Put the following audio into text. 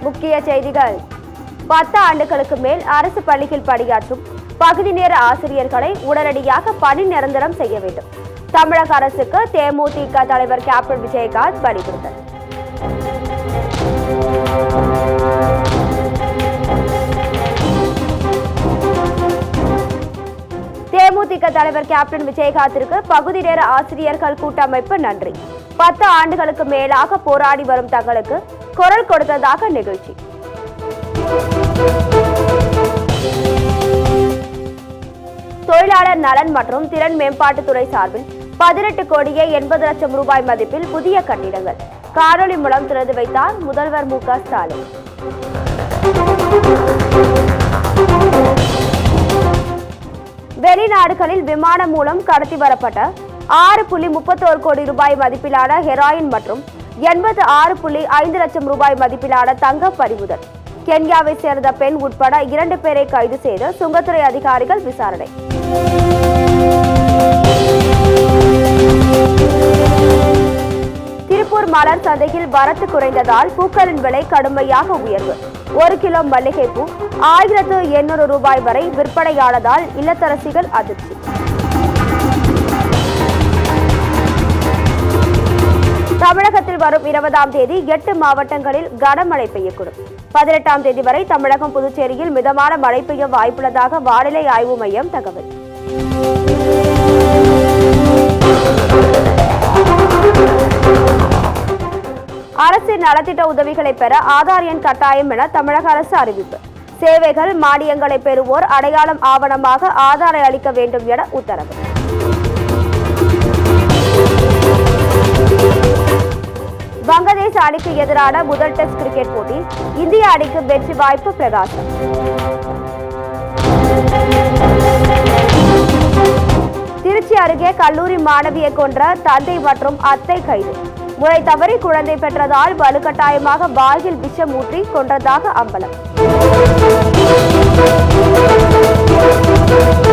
முக்கிய செய்திகள் பத்து ஆண்டுகளுக்கு மேல் அரசு பள்ளியில் பணியாற்றும் பகுதி நேர ஆசிரியர்களை உடனடியாக பணி நிரந்தரம் செய்ய வேண்டும் தமிழக அரசுக்கு தேமுதிக தலைவர் கேப்டன் விஜயகாந்த் வலியுறுத்தல் தேமுதிக தலைவர் கேப்டன் விஜயகாந்திற்கு பகுதி நேர ஆசிரியர்கள் கூட்டமைப்பு நன்றி பத்து ஆண்டுகளுக்கு மேலாக போராடி வரும் தங்களுக்கு குரல் கொடுத்ததாக நிகழ்ச்சி தொழிலாளர் நலன் மற்றும் திறன் மேம்பாட்டுத்துறை சார்பில் பதினெட்டு கோடியே எண்பது லட்சம் ரூபாய் மதிப்பில் புதிய கட்டிடங்கள் காணொலி மூலம் திறந்து வைத்தார் முதல்வர் மு க ஸ்டாலின் வெளிநாடுகளில் விமானம் மூலம் கடத்தி வரப்பட்ட ஆறு புள்ளி முப்பத்தோரு கோடி ரூபாய் மதிப்பிலான ஹெராயின் மற்றும் எண்பது ஆறு புள்ளி ஐந்து லட்சம் ரூபாய் மதிப்பிலான தங்கம் பறிமுதல் கென்யாவை சேர்ந்த பெண் உட்பட இரண்டு பேரை கைது செய்து சுங்கத்துறை அதிகாரிகள் விசாரணை திருப்பூர் மலர் சந்தையில் வரத்து குறைந்ததால் பூக்களின் விலை கடுமையாக உயர்வு ஒரு கிலோ மல்லிகைப்பூ ஆயிரத்து எண்ணூறு ரூபாய் வரை விற்பனையானதால் இல்லத்தரசிகள் அதிர்ச்சி தமிழகத்தில் வரும் இருபதாம் தேதி எட்டு மாவட்டங்களில் கனமழை பெய்யக்கூடும் பதினெட்டாம் தேதி வரை தமிழகம் புதுச்சேரியில் மிதமான மழை பெய்ய வாய்ப்புள்ளதாக வானிலை ஆய்வு மையம் தகவல் அரசின் நலத்திட்ட உதவிகளை பெற ஆதார் எண் கட்டாயம் என தமிழக அரசு அறிவிப்பு சேவைகள் மானியங்களை பெறுவோர் அடையாளம் ஆவணமாக ஆதாரை அளிக்க வேண்டும் என உத்தரவு வங்கதேச அணிக்கு எதிரான முதல் டெஸ்ட் கிரிக்கெட் போட்டி இந்திய அணிக்கு வெற்றி வாய்ப்பு பிரகாசம் திருச்சி அருகே கல்லூரி மாணவியை கொன்ற தந்தை மற்றும் அத்தை கைது முறை தவறி குழந்தை பெற்றதால் வலுக்கட்டாயமாக வாயில் விஷம் ஊற்றி கொன்றதாக அம்பலம்